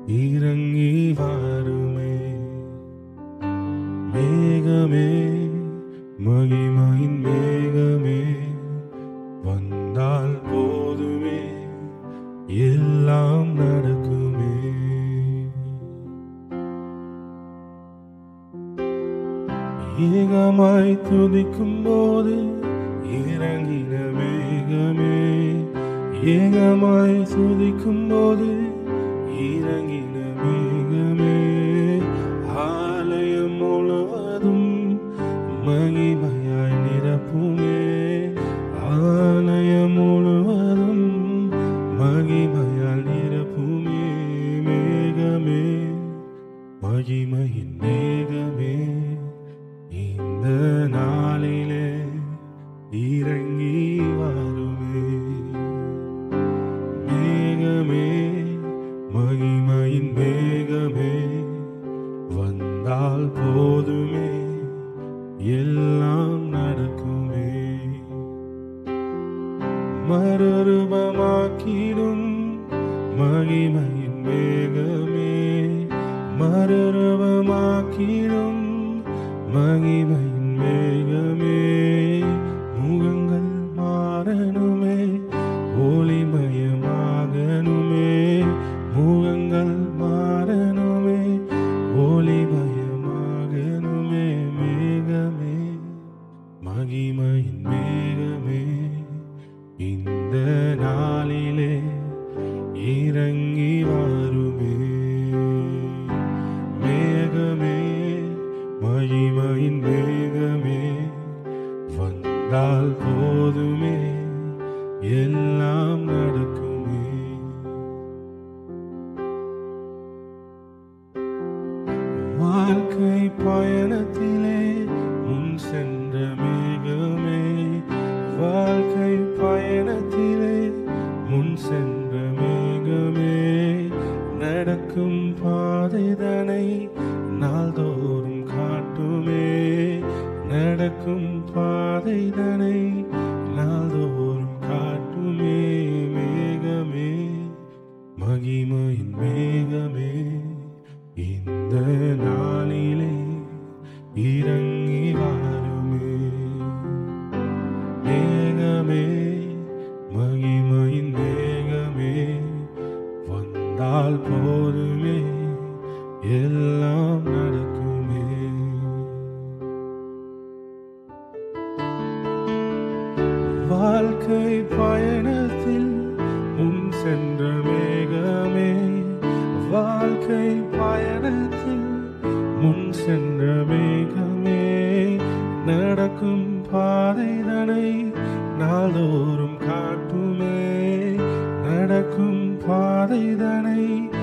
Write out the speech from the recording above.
இறங்கி வாருமே மேகமே மகிமையின் மேகமே வந்தால் போதுமே எல்லாம் நடக்குமே ஏகமாய் துதிக்கும் போது இறங்கின மேகமே ஏகமாய் துதிக்கும் போது இறங்கின மேகமே ஆலயம் முழுவதும் மகிமையாய் நிரப்புமே ஆலயம் முழுவதும் மகிமையால் நிரப்புமே மேகமே மகிமையின் மேகமே இந்த நாளிலே இறங்கி வருமே மேகமே மகிமையின் மேகமே வந்தால் போதுமே எல்லாம் நடக்குமே மறுரூபமாக்கிடும் மகிமையின் மேகமே மறுரூபமாக்கிடும் மகிமையின் மேகமே முகங்கள் மாறணுமே ஒளிமயமாகணுமே முகங்கள் மாறணுமே ஒளிமயமாகணுமே மேகமே மகிமையின் மேகமே இந்த நாளிலே இறங்கி வாருமே மேகமே மகிமையின் மேகமே வந்தால் போதுமே எல்லாம் நடக்குமே வாழ்க்கை பயணத்திலே முன் சென்ற மேகமே வாழ்க்கை பயணத்திலே முன் சென்ற மேகமே நடக்கும் பாதைதனை நாள்தோறும் காட்டுமே நடக்கும் பாதைதனை நாள்தோறும் காட்டுமே மேகமே மகிமையின் மேகமே இந்த நாளிலே இறங்கி வாருமே மேகமே மகிமையின் மேகமே வந்தால் போதுமே எல்லாம் நடக்குமே வாழ்க்கை பயணத்தில் முன் சென்ற மேகமே வாழ்க்கை பயணத்தில் முன் சென்ற மேகமே நடக்கும் பாதைதனை நாள்தோறும் காட்டுமே நடக்கும் பாதைதனை